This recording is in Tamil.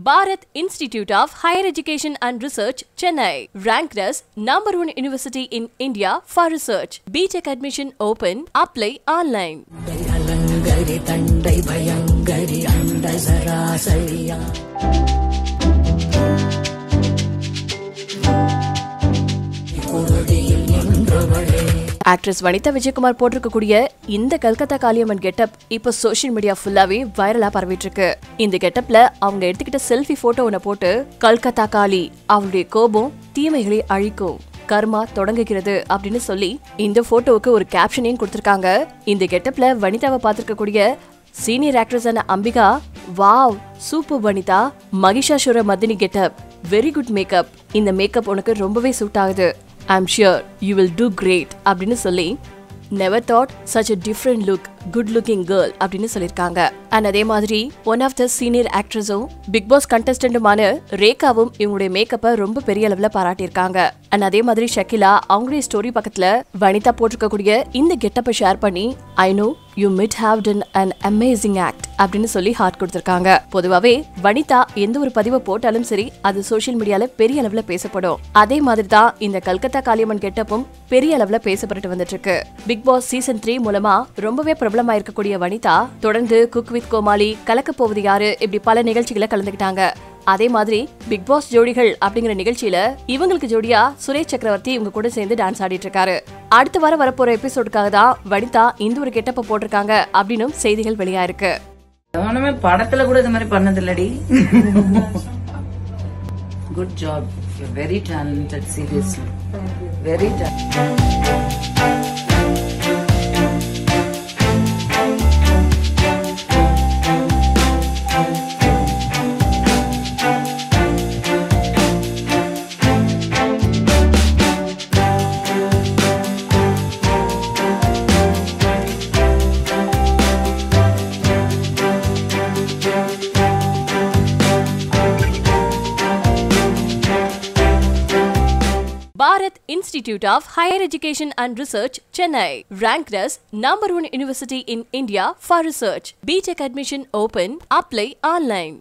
Bharat Institute of Higher Education and Research, Chennai, ranked as number one university in India for research. BTech admission open. Apply online. அலங்கரி தண்டை பயங்கரி அண்ட சராசரியா குருதியில் நின்றவளே ஆக்ட்ரஸ் வனிதா விஜயகுமார் போட்டிருக்கக்கூடிய இந்த கல்கத்தா காளியம்மன் கெட்டப் இப்போ சோஷியல் மீடியா ஃபுல்லாவே வைரலா பரவிட்டு இருக்கு இந்த கெட்டப்ல அவங்க எடுத்துக்கிட்ட செல்ஃபி போட்டோ ஒன்ன போட்டு கல்கத்தா காளி அவளுடைய கோபம் தீமைகளை அழிக்கும் கர்மா தொடங்குகிறது அப்படின்னு சொல்லி இந்த போட்டோவுக்கு ஒரு கேப்ஷனையும் கொடுத்திருக்காங்க இந்த கெட்டப்ல வனிதாவை பார்த்திருக்கக்கூடிய சீனியர் ஆக்ட்ரஸான Ambika wow super Vanitha Mahishasura Madini getup very good makeup இந்த மேக்கப் உனக்கு ரொம்பவே சூட் ஆகுது I'm sure you will do great அப்படின்னு சொல்லி never thought such a different look good looking girl அப்படின்னு சொல்லியிருக்காங்க அண்ட் அதே மாதிரி ஒன் ஆஃப் த சீனியர் ஆக்ட்ரஸும் பிக் பாஸ் கண்டஸ்டன்ட்டுமான ரேகாவும் இவங்களுடைய மேக்கப்பை ரொம்ப பெரிய அளவுல பாராட்டியிருக்காங்க அண்ட் அதே மாதிரி ஷக்கிலா அவங்களுடைய ஸ்டோரி பக்கத்துல வனிதா போட்டிருக்கக்கூடிய இந்த கெட்டப்பை ஷேர் பண்ணி I know you might have done an amazing act அப்படின்னு சொல்லி ஹார்ட் கொடுத்திருக்காங்க பொதுவாவே வனிதா எந்த ஒரு பதிவை போட்டாலும் சரி அது சோஷியல் மீடியால பெரிய அளவுல பேசப்படும் அதே மாதிரி தான் இந்த கல்கத்தா காளியம்மன் கெட்டப்பும் பெரிய அளவுல பேசப்பட்டு வந்துட்டு இருக்கு பிக் பாஸ் சீசன் த்ரீ மூலமா ரொம்பவே பிரபலமா இருக்கக்கூடிய வனிதா தொடர்ந்து குக் வித் கோமாளி கலக்க போவது யாரு இப்படி பல நிகழ்ச்சிகளை கலந்துக்கிட்டாங்க அதே மாதிரி பிக் பாஸ் ஜோடிகள் அப்படிங்கிற நிகழ்ச்சியில இவங்களுக்கு ஜோடியா சுரேஷ் சக்கரவர்த்தி இவங்க கூட சேர்ந்து டான்ஸ் ஆடிட்டு இருக்காரு அடுத்த வாரம் வரப்போற எபிசோடுக்காக தான் வனிதா இந்த ஒரு கெட்டப்ப போட்டிருக்காங்க அப்படின்னும் செய்திகள் வெளியா இருக்கு கவனமே படத்துல கூட இது மாதிரி பண்ணது இல்லடி good job very talented seriously very Bharat Institute of Higher Education and Research, Chennai, ranked as number one university in India for research. BTech admission open. Apply online.